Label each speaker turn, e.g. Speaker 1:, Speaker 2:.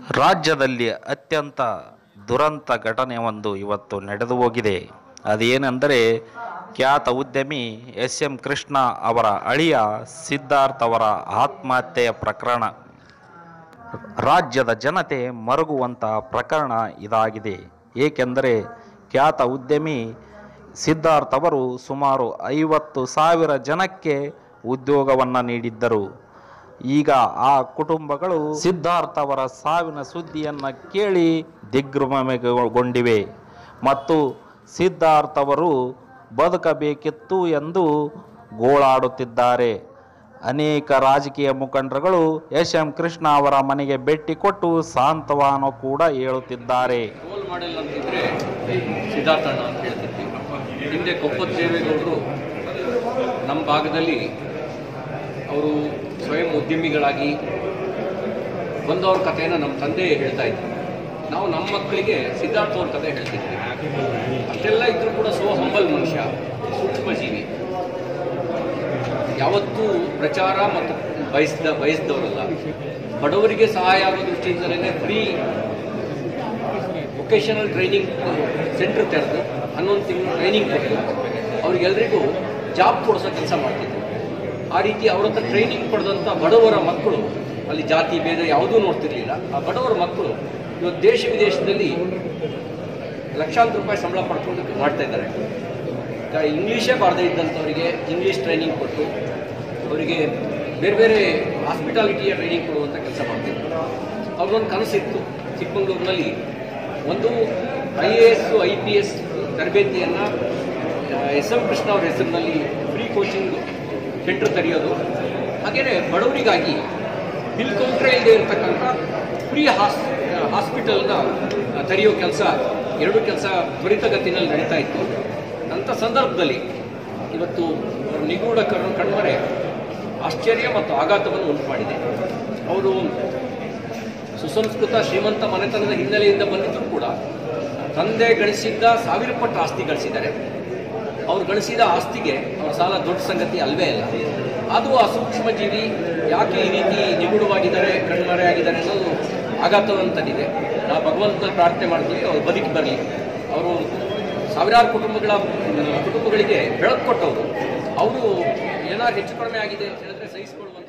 Speaker 1: ರಾಜ್ಯದಲ್ಲಿ ಅತ್ಯಂತ ದುರಂತ ಘಟನೆ ಒಂದು ಇವತ್ತು ನಡೆದು ಹೋಗಿದೆ ಅದೇನೆಂದರೆ ಖ್ಯಾತ ಉದ್ಯಮಿ ಎಸ್ ಎಂ ಕೃಷ್ಣ ಅವರ ಅಳಿಯ ಸಿದ್ಧಾರ್ಥ್ ಅವರ ಆತ್ಮಹತ್ಯೆಯ ಪ್ರಕರಣ ರಾಜ್ಯದ ಜನತೆ ಮರುಗುವಂಥ ಪ್ರಕರಣ ಇದಾಗಿದೆ ಏಕೆಂದರೆ ಖ್ಯಾತ ಉದ್ಯಮಿ ಸಿದ್ಧಾರ್ಥ್ ಅವರು ಸುಮಾರು ಐವತ್ತು ಸಾವಿರ ಜನಕ್ಕೆ ಉದ್ಯೋಗವನ್ನು ನೀಡಿದ್ದರು ಈಗ ಆ ಕುಟುಂಬಗಳು ಸಿದ್ಧಾರ್ಥ್ ಅವರ ಸಾವಿನ ಸುದ್ದಿಯನ್ನು ಕೇಳಿ ದಿಗ್ಭ್ರಮೆಗೊಂಡಿವೆ ಮತ್ತು ಸಿದ್ಧಾರ್ಥ್ ಅವರು ಬದುಕಬೇಕಿತ್ತು ಎಂದು ಗೋಳಾಡುತ್ತಿದ್ದಾರೆ ಅನೇಕ ರಾಜಕೀಯ ಮುಖಂಡರುಗಳು ಎಸ್ ಎಂ ಕೃಷ್ಣ ಅವರ ಮನೆಗೆ ಭೇಟಿ ಕೊಟ್ಟು ಸಾಂತ್ವನ ಕೂಡ ಹೇಳುತ್ತಿದ್ದಾರೆ
Speaker 2: ರೋಲ್ ಮಾಡೆಲ್ ಅಂತಿದ್ರೆ ಸಿದ್ಧಾರ್ಥಣ್ಣ ಅಂತ ಹೇಳ್ತಿದ್ವಿ ಹಿಂದೆ ಕೊಪ್ಪದ ದೇವೇಗೌಡರು ನಮ್ಮ ಭಾಗದಲ್ಲಿ ಅವರು ಸ್ವಯಂ ಉದ್ಯಮಿಗಳಾಗಿ ಬಂದವ್ರ ಕಥೆಯನ್ನು ನಮ್ಮ ತಂದೆ ಹೇಳ್ತಾ ಇದ್ರು ನಾವು ನಮ್ಮ ಮಕ್ಕಳಿಗೆ ಸಿದ್ಧಾರ್ಥ ಅವ್ರ ಕಥೆ ಹೇಳ್ತಿದ್ವಿ ಅಷ್ಟೆಲ್ಲ ಇದ್ರೂ ಕೂಡ ಸೋ ಹಂಬಲ್ ಮನುಷ್ಯ ಸೂಕ್ಷ್ಮ ಜೀವಿ ಯಾವತ್ತೂ ಪ್ರಚಾರ ಮತ್ತು ಬಯಸಿದ ಬಯಸಿದವರಲ್ಲ ಬಡವರಿಗೆ ಸಹಾಯ ಆಗೋ ದೃಷ್ಟಿಯಿಂದಲೇ ಫ್ರೀ ವೊಕೇಶನಲ್ ಟ್ರೈನಿಂಗ್ ಸೆಂಟರ್ ತೆರೆದು ಹನ್ನೊಂದು ತಿಂಗಳು ಟ್ರೈನಿಂಗ್ ಕೊಟ್ಟು ಅವ್ರಿಗೆಲ್ರಿಗೂ ಜಾಬ್ ಕೊಡಿಸೋ ಕೆಲಸ ಮಾಡ್ತಿದ್ರು ಆ ರೀತಿ ಅವ್ರ ಹತ್ರ ಟ್ರೈನಿಂಗ್ ಪಡೆದಂಥ ಬಡವರ ಮಕ್ಕಳು ಅಲ್ಲಿ ಜಾತಿ ಭೇದ ಯಾವುದೂ ನೋಡ್ತಿರ್ಲಿಲ್ಲ ಆ ಬಡವರ ಮಕ್ಕಳು ಇವತ್ತು ದೇಶ ವಿದೇಶದಲ್ಲಿ ಲಕ್ಷಾಂತರ ರೂಪಾಯಿ ಸಂಬಳ ಪಡ್ಕೊಂಡು ಮಾಡ್ತಾ ಇದ್ದಾರೆ ಈಗ ಇಂಗ್ಲೀಷೇ ಬಾರದೇ ಇದ್ದಂಥವರಿಗೆ ಇಂಗ್ಲೀಷ್ ಟ್ರೈನಿಂಗ್ ಕೊಟ್ಟು ಅವರಿಗೆ ಬೇರೆ ಬೇರೆ ಹಾಸ್ಪಿಟಾಲಿಟಿಯ ಟ್ರೈನಿಂಗ್ ಕೊಡುವಂಥ ಕೆಲಸ ಮಾಡ್ತಿದ್ರು ಅವ್ರಿಗೊಂದು ಕನಸಿತ್ತು ಚಿಕ್ಕಮಗಳೂರಿನಲ್ಲಿ ಒಂದು I A S I P S ತರಬೇತಿಯನ್ನು ಎಸ್ ಎಂ ಕೃಷ್ಣ ಅವ್ರ ಹೆಸರಿನಲ್ಲಿ ಫ್ರೀ ಕೋಚಿಂಗ್ ಸೆಂಟರ್ ತೆರೆಯೋದು ಹಾಗೆಯೇ ಬಡವರಿಗಾಗಿ ಬಿಲ್ ಕೌಂಟ್ರೇ ಇಲ್ಲದೆ ಇರತಕ್ಕಂಥ ಫ್ರೀ ಹಾಸ್ ಹಾಸ್ಪಿಟಲ್ನ ತೆರೆಯೋ ಕೆಲಸ ಎರಡು ಕೆಲಸ ತ್ವರಿತಗತಿನಲ್ಲಿ ನಡೀತಾ ಇತ್ತು ಅಂಥ ಸಂದರ್ಭದಲ್ಲಿ ಇವತ್ತು ಅವ್ರ ನಿಗೂಢ ಕಣ್ ಕಣ್ಮರೆ ಆಶ್ಚರ್ಯ ಮತ್ತು ಆಘಾತವನ್ನು ಉಂಟು ಮಾಡಿದೆ ಅವರು ಸುಸಂಸ್ಕೃತ ಶ್ರೀಮಂತ ಮನೆತನದ ಹಿನ್ನೆಲೆಯಿಂದ ಬಂದಿದ್ದರೂ ಕೂಡ ತಂದೆ ಗಳಿಸಿದ್ದ ಸಾವಿರ ಪಟ್ಟು ಆಸ್ತಿ ಗಳಿಸಿದ್ದಾರೆ ಅವ್ರು ಗಳಿಸಿದ ಆಸ್ತಿಗೆ ಅವ್ರ ಸಾಲ ದೊಡ್ಡ ಸಂಗತಿ ಅಲ್ವೇ ಇಲ್ಲ ಅದು ಆ ಸೂಕ್ಷ್ಮ ಜೀವಿ ಯಾಕೆ ಈ ರೀತಿ ನಿಗೂಢವಾಗಿದ್ದಾರೆ ಕಣ್ಮರೆ ಆಗಿದ್ದಾರೆ ಅನ್ನೋದು ಆಘಾತವನ್ನು ತಂದಿದೆ ನಾವು ಭಗವಂತನ ಪ್ರಾರ್ಥನೆ ಮಾಡ್ತೀವಿ ಅವ್ರು ಬದುಕಿ ಬರಲಿ ಅವರು ಸಾವಿರಾರು ಕುಟುಂಬಗಳ ಕುಟುಂಬಗಳಿಗೆ ಬೆಳಕು ಕೊಟ್ಟವರು ಅವರು ಏನಾದ್ರು ಹೆಚ್ಚು ಕಡಿಮೆ ಆಗಿದೆ ಅಂತ ಹೇಳಿದ್ರೆ ಸಹಿಸಿಕೊಳ್ಳುವ